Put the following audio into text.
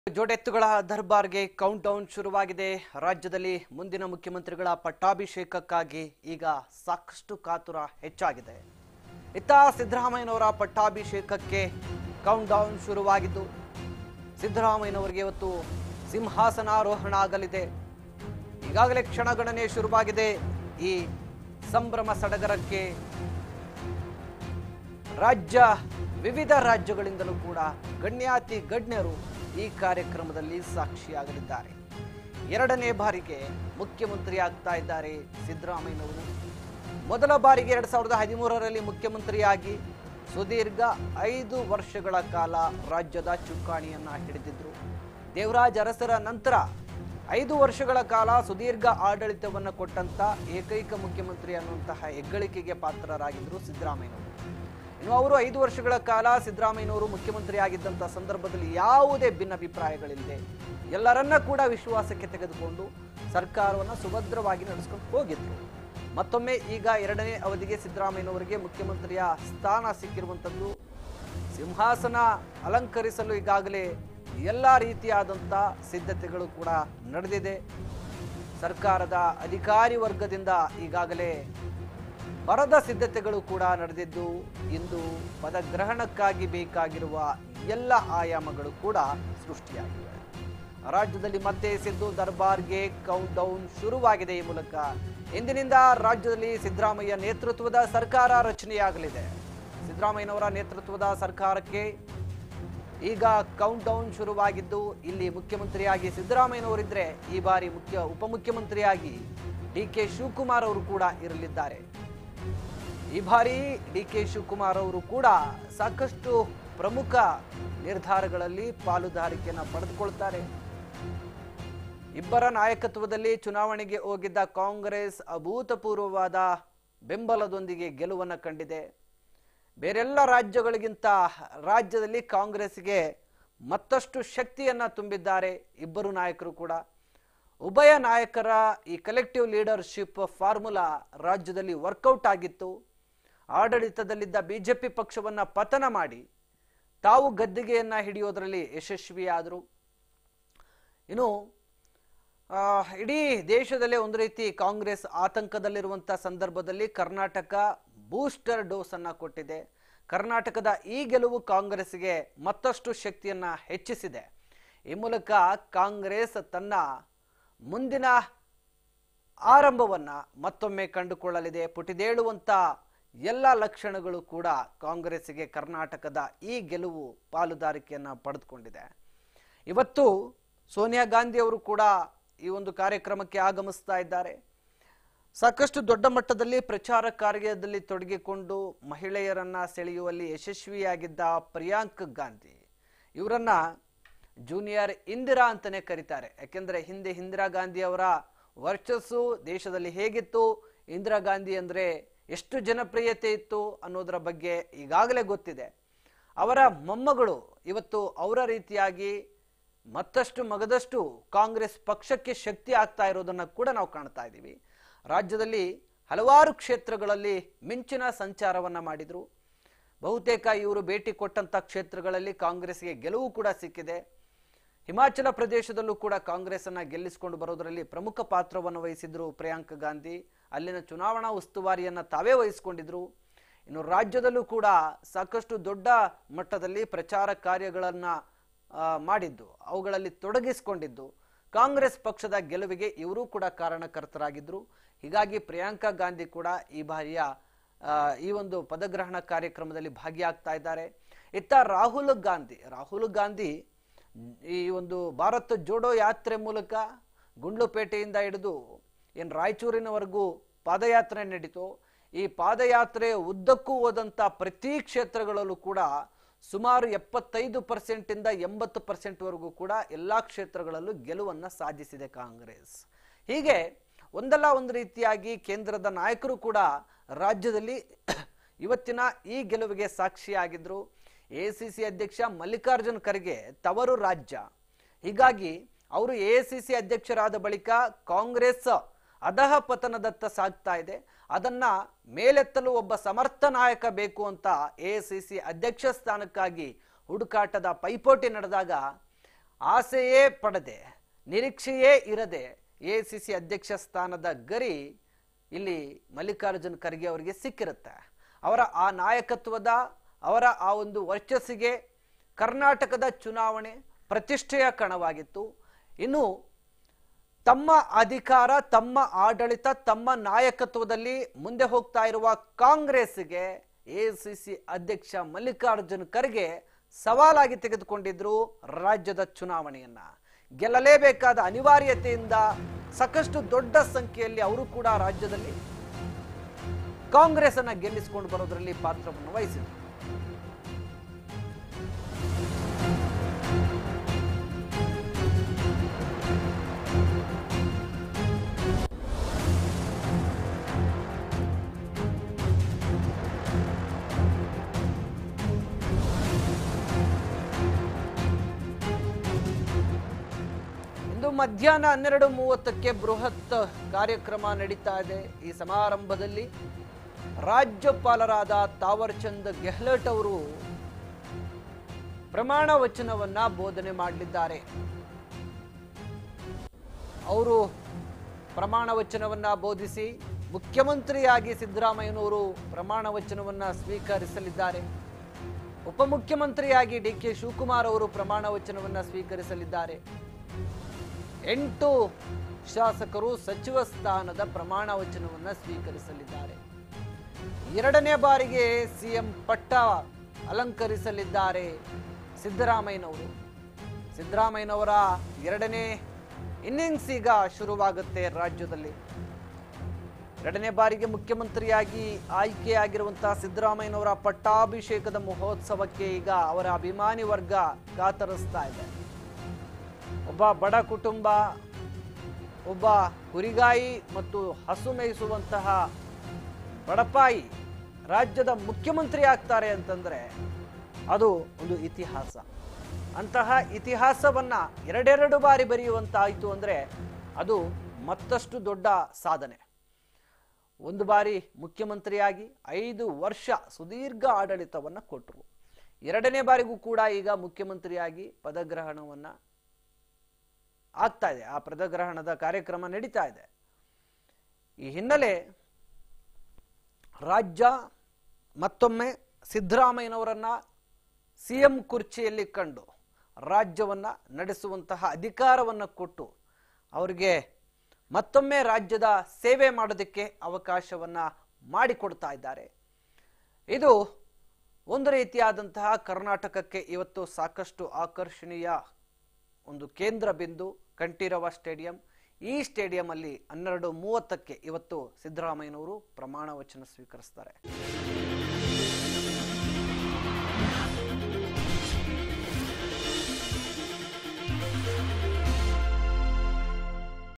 ಜೋಡೆತ್ತುಗಳ ದರ್ಬಾರ್ಗೆ count down ಶುರುವಾಗಿದೆ ರಾಜ್ಯದಲ್ಲಿ ಮುಂದಿನ ಮುಖ್ಯಮಂತ್ರಿಗಳ ಪಟ್ಟಾಭಿಷೇಕಕ್ಕಾಗಿ ಈಗ ಸಾಕಷ್ಟು ಕಾತುರ ಹೆಚ್ಚಾಗಿದೆ ಇತ್ತ ಸಿದ್ದರಾಮಯ್ಯನವರ ಪಟ್ಟಾಭಿಷೇಕಕ್ಕೆ ಕೌಂಟ್ ಡೌನ್ ಶುರುವಾಗಿದ್ದು ಸಿದ್ದರಾಮಯ್ಯನವರಿಗೆ ಇವತ್ತು ಸಿಂಹಾಸನಾರೋಹಣ ಆಗಲಿದೆ ಈಗಾಗಲೇ ಕ್ಷಣಗಣನೆ ಶುರುವಾಗಿದೆ ಈ ಸಂಭ್ರಮ ಸಡಗರಕ್ಕೆ ರಾಜ್ಯ ವಿವಿಧ ರಾಜ್ಯಗಳಿಂದಲೂ ಕೂಡ ಗಣ್ಯಾತಿ ಗಣ್ಯರು ಈ ಕಾರ್ಯಕ್ರಮದಲ್ಲಿ ಸಾಕ್ಷಿಯಾಗಲಿದ್ದಾರೆ ಎರಡನೇ ಬಾರಿಗೆ ಮುಖ್ಯಮಂತ್ರಿ ಆಗ್ತಾ ಇದ್ದಾರೆ ಸಿದ್ದರಾಮಯ್ಯನವರು ಮೊದಲ ಬಾರಿಗೆ ಎರಡ್ ಸಾವಿರದ ಹದಿಮೂರರಲ್ಲಿ ಮುಖ್ಯಮಂತ್ರಿಯಾಗಿ ಸುದೀರ್ಘ ಐದು ವರ್ಷಗಳ ಕಾಲ ರಾಜ್ಯದ ಚುಕ್ಕಾಣಿಯನ್ನ ಹಿಡಿದಿದ್ರು ದೇವರಾಜ್ ಅರಸರ ನಂತರ ಐದು ವರ್ಷಗಳ ಕಾಲ ಸುದೀರ್ಘ ಆಡಳಿತವನ್ನು ಕೊಟ್ಟಂತ ಏಕೈಕ ಮುಖ್ಯಮಂತ್ರಿ ಅನ್ನುವಂತಹ ಹೆಗ್ಗಳಿಕೆಗೆ ಪಾತ್ರರಾಗಿದ್ದರು ಸಿದ್ದರಾಮಯ್ಯನವರು ಇನ್ನು ಅವರು ಐದು ವರ್ಷಗಳ ಕಾಲ ಸಿದ್ದರಾಮಯ್ಯನವರು ಮುಖ್ಯಮಂತ್ರಿ ಆಗಿದ್ದಂಥ ಸಂದರ್ಭದಲ್ಲಿ ಯಾವುದೇ ಭಿನ್ನಾಭಿಪ್ರಾಯಗಳಿಲ್ಲದೆ ಎಲ್ಲರನ್ನ ಕೂಡ ವಿಶ್ವಾಸಕ್ಕೆ ತೆಗೆದುಕೊಂಡು ಸರ್ಕಾರವನ್ನು ಸುಭದ್ರವಾಗಿ ನಡೆಸ್ಕೊಂಡು ಹೋಗಿದ್ರು ಮತ್ತೊಮ್ಮೆ ಈಗ ಎರಡನೇ ಅವಧಿಗೆ ಸಿದ್ದರಾಮಯ್ಯನವರಿಗೆ ಮುಖ್ಯಮಂತ್ರಿಯ ಸ್ಥಾನ ಸಿಕ್ಕಿರುವಂಥದ್ದು ಸಿಂಹಾಸನ ಅಲಂಕರಿಸಲು ಈಗಾಗಲೇ ಎಲ್ಲ ರೀತಿಯಾದಂಥ ಸಿದ್ಧತೆಗಳು ಕೂಡ ನಡೆದಿದೆ ಸರ್ಕಾರದ ಅಧಿಕಾರಿ ವರ್ಗದಿಂದ ಈಗಾಗಲೇ ಬರದ ಸಿದ್ಧತೆಗಳು ಕೂಡ ನಡೆದಿದ್ದು ಇಂದು ಪದಗ್ರಹಣಕ್ಕಾಗಿ ಬೇಕಾಗಿರುವ ಎಲ್ಲ ಆಯಾಮಗಳು ಕೂಡ ಸೃಷ್ಟಿಯಾಗಿವೆ ರಾಜ್ಯದಲ್ಲಿ ಮತ್ತೆ ಸಿದ್ದು ದರ್ಬಾರ್ಗೆ ಕೌಂಟ್ ಡೌನ್ ಶುರುವಾಗಿದೆ ಈ ಮೂಲಕ ಇಂದಿನಿಂದ ರಾಜ್ಯದಲ್ಲಿ ಸಿದ್ದರಾಮಯ್ಯ ನೇತೃತ್ವದ ಸರ್ಕಾರ ರಚನೆಯಾಗಲಿದೆ ಸಿದ್ದರಾಮಯ್ಯನವರ ನೇತೃತ್ವದ ಸರ್ಕಾರಕ್ಕೆ ಈಗ ಕೌಂಟ್ ಡೌನ್ ಶುರುವಾಗಿದ್ದು ಇಲ್ಲಿ ಮುಖ್ಯಮಂತ್ರಿಯಾಗಿ ಸಿದ್ದರಾಮಯ್ಯನವರಿದ್ರೆ ಈ ಬಾರಿ ಮುಖ್ಯ ಉಪಮುಖ್ಯಮಂತ್ರಿಯಾಗಿ ಡಿ ಕೆ ಶಿವಕುಮಾರ್ ಅವರು ಕೂಡ ಇರಲಿದ್ದಾರೆ ಈ ಬಾರಿ ಡಿ ಕೆ ಶಿವಕುಮಾರ್ ಅವರು ಕೂಡ ಸಾಕಷ್ಟು ಪ್ರಮುಖ ನಿರ್ಧಾರಗಳಲ್ಲಿ ಪಾಲುದಾರಿಕೆಯನ್ನು ಪಡೆದುಕೊಳ್ತಾರೆ ಇಬ್ಬರ ನಾಯಕತ್ವದಲ್ಲಿ ಚುನಾವಣೆಗೆ ಹೋಗಿದ್ದ ಕಾಂಗ್ರೆಸ್ ಅಭೂತಪೂರ್ವವಾದ ಬೆಂಬಲದೊಂದಿಗೆ ಗೆಲುವನ್ನು ಕಂಡಿದೆ ಬೇರೆಲ್ಲ ರಾಜ್ಯಗಳಿಗಿಂತ ರಾಜ್ಯದಲ್ಲಿ ಕಾಂಗ್ರೆಸ್ಗೆ ಮತ್ತಷ್ಟು ಶಕ್ತಿಯನ್ನ ತುಂಬಿದ್ದಾರೆ ಇಬ್ಬರು ನಾಯಕರು ಕೂಡ ಉಭಯ ನಾಯಕರ ಈ ಕಲೆಕ್ಟಿವ್ ಲೀಡರ್ಶಿಪ್ ಫಾರ್ಮುಲಾ ರಾಜ್ಯದಲ್ಲಿ ವರ್ಕೌಟ್ ಆಗಿತ್ತು ಆಡಳಿತದಲ್ಲಿದ್ದ ಬಿಜೆಪಿ ಪಕ್ಷವನ್ನ ಪತನ ಮಾಡಿ ತಾವು ಗದ್ದಿಗೆಯನ್ನ ಹಿಡಿಯೋದರಲ್ಲಿ ಯಶಸ್ವಿಯಾದರು ಇನ್ನು ಆ, ಇಡೀ ದೇಶದಲ್ಲೇ ಒಂದು ರೀತಿ ಕಾಂಗ್ರೆಸ್ ಆತಂಕದಲ್ಲಿರುವಂಥ ಸಂದರ್ಭದಲ್ಲಿ ಕರ್ನಾಟಕ ಬೂಸ್ಟರ್ ಡೋಸ್ ಅನ್ನ ಕೊಟ್ಟಿದೆ ಕರ್ನಾಟಕದ ಈ ಗೆಲುವು ಕಾಂಗ್ರೆಸ್ಗೆ ಮತ್ತಷ್ಟು ಶಕ್ತಿಯನ್ನ ಹೆಚ್ಚಿಸಿದೆ ಈ ಮೂಲಕ ಕಾಂಗ್ರೆಸ್ ತನ್ನ ಮುಂದಿನ ಆರಂಭವನ್ನ ಮತ್ತೊಮ್ಮೆ ಕಂಡುಕೊಳ್ಳಲಿದೆ ಪುಟಿದೇಳುವಂತ ಎಲ್ಲ ಲಕ್ಷಣಗಳು ಕೂಡ ಕಾಂಗ್ರೆಸ್ಗೆ ಕರ್ನಾಟಕದ ಈ ಗೆಲುವು ಪಾಲುದಾರಿಕೆಯನ್ನ ಪಡೆದುಕೊಂಡಿದೆ ಇವತ್ತು ಸೋನಿಯಾ ಗಾಂಧಿ ಅವರು ಕೂಡ ಈ ಒಂದು ಕಾರ್ಯಕ್ರಮಕ್ಕೆ ಆಗಮಿಸ್ತಾ ಇದ್ದಾರೆ ಸಾಕಷ್ಟು ದೊಡ್ಡ ಮಟ್ಟದಲ್ಲಿ ಪ್ರಚಾರ ಕಾರ್ಯದಲ್ಲಿ ತೊಡಗಿಕೊಂಡು ಮಹಿಳೆಯರನ್ನ ಸೆಳೆಯುವಲ್ಲಿ ಯಶಸ್ವಿಯಾಗಿದ್ದ ಪ್ರಿಯಾಂಕ್ ಗಾಂಧಿ ಇವರನ್ನ ಜೂನಿಯರ್ ಇಂದಿರಾ ಅಂತಾನೆ ಕರೀತಾರೆ ಯಾಕೆಂದ್ರೆ ಹಿಂದೆ ಇಂದಿರಾ ಗಾಂಧಿ ಅವರ ವರ್ಚಸ್ಸು ದೇಶದಲ್ಲಿ ಹೇಗಿತ್ತು ಇಂದಿರಾ ಗಾಂಧಿ ಅಂದ್ರೆ ಎಷ್ಟು ಜನಪ್ರಿಯತೆ ಇತ್ತು ಅನ್ನೋದರ ಬಗ್ಗೆ ಈಗಾಗಲೇ ಗೊತ್ತಿದೆ ಅವರ ಮೊಮ್ಮಗಳು ಇವತ್ತು ಅವರ ರೀತಿಯಾಗಿ ಮತ್ತಷ್ಟು ಮಗದಷ್ಟು ಕಾಂಗ್ರೆಸ್ ಪಕ್ಷಕ್ಕೆ ಶಕ್ತಿ ಆಗ್ತಾ ಇರೋದನ್ನ ಕೂಡ ನಾವು ಕಾಣ್ತಾ ಇದ್ದೀವಿ ರಾಜ್ಯದಲ್ಲಿ ಹಲವಾರು ಕ್ಷೇತ್ರಗಳಲ್ಲಿ ಮಿಂಚಿನ ಸಂಚಾರವನ್ನ ಮಾಡಿದ್ರು ಬಹುತೇಕ ಇವರು ಭೇಟಿ ಕೊಟ್ಟಂತ ಕ್ಷೇತ್ರಗಳಲ್ಲಿ ಕಾಂಗ್ರೆಸ್ಗೆ ಗೆಲುವು ಕೂಡ ಸಿಕ್ಕಿದೆ ಹಿಮಾಚಲ ಪ್ರದೇಶದಲ್ಲೂ ಕೂಡ ಕಾಂಗ್ರೆಸ್ ಅನ್ನ ಗೆಲ್ಲಿಸಿಕೊಂಡು ಬರೋದರಲ್ಲಿ ಪ್ರಮುಖ ಪಾತ್ರವನ್ನು ವಹಿಸಿದ್ರು ಪ್ರಿಯಾಂಕ ಗಾಂಧಿ ಅಲ್ಲಿನ ಚುನಾವಣಾ ಉಸ್ತುವಾರಿಯನ್ನ ತಾವೇ ವಹಿಸಿಕೊಂಡಿದ್ರು ಇನ್ನು ರಾಜ್ಯದಲ್ಲೂ ಕೂಡ ಸಾಕಷ್ಟು ದೊಡ್ಡ ಮಟ್ಟದಲ್ಲಿ ಪ್ರಚಾರ ಕಾರ್ಯಗಳನ್ನ ಆ, ಮಾಡಿದ್ದು ಅವುಗಳಲ್ಲಿ ತೊಡಗಿಸಿಕೊಂಡಿದ್ದು ಕಾಂಗ್ರೆಸ್ ಪಕ್ಷದ ಗೆಲುವಿಗೆ ಇವರೂ ಕೂಡ ಕಾರಣಕರ್ತರಾಗಿದ್ರು ಹೀಗಾಗಿ ಪ್ರಿಯಾಂಕಾ ಗಾಂಧಿ ಕೂಡ ಈ ಬಾರಿಯ ಆ, ಈ ಒಂದು ಪದಗ್ರಹಣ ಕಾರ್ಯಕ್ರಮದಲ್ಲಿ ಭಾಗಿಯಾಗ್ತಾ ಇದ್ದಾರೆ ಇತ್ತ ರಾಹುಲ್ ಗಾಂಧಿ ರಾಹುಲ್ ಗಾಂಧಿ ಈ ಒಂದು ಭಾರತ್ ಜೋಡೋ ಯಾತ್ರೆ ಮೂಲಕ ಗುಂಡ್ಲುಪೇಟೆಯಿಂದ ಹಿಡಿದು ಏನು ರಾಯಚೂರಿನವರೆಗೂ ಪಾದಯಾತ್ರೆ ನಡೀತು ಈ ಪಾದಯಾತ್ರೆ ಉದ್ದಕ್ಕೂ ಹೋದಂಥ ಪ್ರತಿ ಕ್ಷೇತ್ರಗಳಲ್ಲೂ ಕೂಡ ಸುಮಾರು ಎಪ್ಪತ್ತೈದು ಪರ್ಸೆಂಟ್ ಇಂದ ಎಂಬತ್ತು ಪರ್ಸೆಂಟ್ ವರೆಗೂ ಕೂಡ ಎಲ್ಲಾ ಕ್ಷೇತ್ರಗಳಲ್ಲೂ ಗೆಲುವನ್ನ ಸಾಧಿಸಿದೆ ಕಾಂಗ್ರೆಸ್ ಹೀಗೆ ಒಂದಲ್ಲ ಒಂದು ರೀತಿಯಾಗಿ ಕೇಂದ್ರದ ನಾಯಕರು ಕೂಡ ರಾಜ್ಯದಲ್ಲಿ ಇವತ್ತಿನ ಈ ಗೆಲುವಿಗೆ ಸಾಕ್ಷಿಯಾಗಿದ್ರು ಎಸಿಸಿ ಅಧ್ಯಕ್ಷ ಮಲ್ಲಿಕಾರ್ಜುನ್ ಖರ್ಗೆ ತವರು ರಾಜ್ಯ ಹೀಗಾಗಿ ಅವರು ಎಸಿಸಿ ಅಧ್ಯಕ್ಷರಾದ ಬಳಿಕ ಕಾಂಗ್ರೆಸ್ ಅಧಹ ಪತನದತ್ತ ಸಾಗ್ತಾ ಇದೆ ಅದನ್ನ ಮೇಲೆತ್ತಲು ಒಬ್ಬ ಸಮರ್ಥ ನಾಯಕ ಬೇಕು ಅಂತ ಎಸಿಸಿ ಅಧ್ಯಕ್ಷ ಸ್ಥಾನಕ್ಕಾಗಿ ಹುಡುಕಾಟದ ಪೈಪೋಟಿ ನಡೆದಾಗ ಆಸೆಯೇ ಪಡದೆ ನಿರೀಕ್ಷೆಯೇ ಇರದೆ ಎ ಸಿ ಸಿ ಅಧ್ಯಕ್ಷ ಸ್ಥಾನದ ಗರಿ ಇಲ್ಲಿ ಮಲ್ಲಿಕಾರ್ಜುನ್ ಖರ್ಗೆ ಅವರಿಗೆ ಸಿಕ್ಕಿರುತ್ತೆ ಅವರ ಆ ನಾಯಕತ್ವದ ಅವರ ಆ ಒಂದು ವರ್ಚಸ್ಸಿಗೆ ಕರ್ನಾಟಕದ ಚುನಾವಣೆ ಪ್ರತಿಷ್ಠೆಯ ಕಣವಾಗಿತ್ತು ಇನ್ನು ತಮ್ಮ ಅಧಿಕಾರ ತಮ್ಮ ಆಡಳಿತ ತಮ್ಮ ನಾಯಕತ್ವದಲ್ಲಿ ಮುಂದೆ ಹೋಗ್ತಾ ಇರುವ ಕಾಂಗ್ರೆಸ್ಗೆ ಎಸಿಸಿ ಅಧ್ಯಕ್ಷ ಮಲ್ಲಿಕಾರ್ಜುನ್ ಖರ್ಗೆ ಸವಾಲಾಗಿ ತೆಗೆದುಕೊಂಡಿದ್ರು ರಾಜ್ಯದ ಚುನಾವಣೆಯನ್ನ ಗೆಲ್ಲಲೇಬೇಕಾದ ಅನಿವಾರ್ಯತೆಯಿಂದ ಸಾಕಷ್ಟು ದೊಡ್ಡ ಸಂಖ್ಯೆಯಲ್ಲಿ ಅವರು ಕೂಡ ರಾಜ್ಯದಲ್ಲಿ ಕಾಂಗ್ರೆಸ್ ಅನ್ನ ಗೆಲ್ಲಿಸಿಕೊಂಡು ಬರೋದರಲ್ಲಿ ಪಾತ್ರವನ್ನು ವಹಿಸಿದ್ರು ಇಂದು ಮಧ್ಯಾಹ್ನ ಹನ್ನೆರಡು ಮೂವತ್ತಕ್ಕೆ ಬೃಹತ್ ಕಾರ್ಯಕ್ರಮ ನಡೀತಾ ಇದೆ ಈ ಸಮಾರಂಭದಲ್ಲಿ ರಾಜ್ಯಪಾಲರಾದ ತಾವರ್ ಚಂದ್ ಗೆಹ್ಲೋಟ್ ಅವರು ಪ್ರಮಾಣ ವಚನವನ್ನ ಬೋಧನೆ ಮಾಡಲಿದ್ದಾರೆ ಅವರು ಪ್ರಮಾಣ ವಚನವನ್ನ ಬೋಧಿಸಿ ಮುಖ್ಯಮಂತ್ರಿಯಾಗಿ ಸಿದ್ದರಾಮಯ್ಯನವರು ಪ್ರಮಾಣ ವಚನವನ್ನ ಸ್ವೀಕರಿಸಲಿದ್ದಾರೆ ಉಪಮುಖ್ಯಮಂತ್ರಿಯಾಗಿ ಡಿ ಕೆ ಶಿವಕುಮಾರ್ ಅವರು ಪ್ರಮಾಣ ವಚನವನ್ನ ಸ್ವೀಕರಿಸಲಿದ್ದಾರೆ ಎಂಟು ಶಾಸಕರು ಸಚಿವ ಸ್ಥಾನದ ಪ್ರಮಾಣ ವಚನವನ್ನ ಸ್ವೀಕರಿಸಲಿದ್ದಾರೆ ಎರಡನೇ ಬಾರಿಗೆ ಸಿಎಂ ಪಟ್ಟ ಅಲಂಕರಿಸಲಿದ್ದಾರೆ ಸಿದ್ದರಾಮಯ್ಯನವರು ಸಿದ್ದರಾಮಯ್ಯನವರ ಎರಡನೇ ಇನ್ನಿಂಗ್ಸ್ ಈಗ ಶುರುವಾಗುತ್ತೆ ರಾಜ್ಯದಲ್ಲಿ ಎರಡನೇ ಬಾರಿಗೆ ಮುಖ್ಯಮಂತ್ರಿಯಾಗಿ ಆಯ್ಕೆಯಾಗಿರುವಂತಹ ಸಿದ್ದರಾಮಯ್ಯನವರ ಪಟ್ಟಾಭಿಷೇಕದ ಮಹೋತ್ಸವಕ್ಕೆ ಈಗ ಅವರ ಅಭಿಮಾನಿ ವರ್ಗ ಕಾತರಿಸ್ತಾ ಇದೆ ಒಬ್ಬ ಬಡ ಕುಟುಂಬ ಒಬ್ಬ ಕುರಿಗಾಯಿ ಮತ್ತು ಹಸು ಮೇಯಿಸುವಂತಹ ಬಡಪಾಯಿ ರಾಜ್ಯದ ಮುಖ್ಯಮಂತ್ರಿ ಆಗ್ತಾರೆ ಅಂತಂದ್ರೆ ಅದು ಒಂದು ಇತಿಹಾಸ ಅಂತಹ ಇತಿಹಾಸವನ್ನ ಎರಡೆರಡು ಬಾರಿ ಬರೆಯುವಂತಾಯಿತು ಅಂದ್ರೆ ಅದು ಮತ್ತಷ್ಟು ದೊಡ್ಡ ಸಾಧನೆ ಒಂದು ಬಾರಿ ಮುಖ್ಯಮಂತ್ರಿಯಾಗಿ ಐದು ವರ್ಷ ಸುದೀರ್ಘ ಆಡಳಿತವನ್ನ ಕೊಟ್ಟರು ಎರಡನೇ ಬಾರಿಗೂ ಕೂಡ ಈಗ ಮುಖ್ಯಮಂತ್ರಿಯಾಗಿ ಪದಗ್ರಹಣವನ್ನ ಆಗ್ತಾ ಇದೆ ಆ ಪದಗ್ರಹಣದ ಕಾರ್ಯಕ್ರಮ ನಡೀತಾ ಇದೆ ಈ ಹಿನ್ನೆಲೆ ರಾಜ್ಯ ಮತ್ತೊಮ್ಮೆ ಸಿದ್ದರಾಮಯ್ಯನವರನ್ನ ಸಿಎಂ ಕುರ್ಚಿಯಲ್ಲಿ ಕಂಡು ರಾಜ್ಯವನ್ನ ನಡೆಸುವಂತಹ ಅಧಿಕಾರವನ್ನ ಕೊಟ್ಟು ಅವರಿಗೆ ಮತ್ತೊಮ್ಮೆ ರಾಜ್ಯದ ಸೇವೆ ಮಾಡೋದಕ್ಕೆ ಅವಕಾಶವನ್ನ ಮಾಡಿಕೊಡ್ತಾ ಇದ್ದಾರೆ ಇದು ಒಂದು ರೀತಿಯಾದಂತಹ ಕರ್ನಾಟಕಕ್ಕೆ ಇವತ್ತು ಸಾಕಷ್ಟು ಆಕರ್ಷಣೀಯ ಒಂದು ಕೇಂದ್ರ ಬಿಂದು ಕಂಠೀರವ ಸ್ಟೇಡಿಯಂ ಈ ಸ್ಟೇಡಿಯಂ ಅಲ್ಲಿ ಹನ್ನೆರಡು ಮೂವತ್ತಕ್ಕೆ ಇವತ್ತು ಸಿದ್ದರಾಮಯ್ಯನವರು ಪ್ರಮಾಣ ವಚನ ಸ್ವೀಕರಿಸ್ತಾರೆ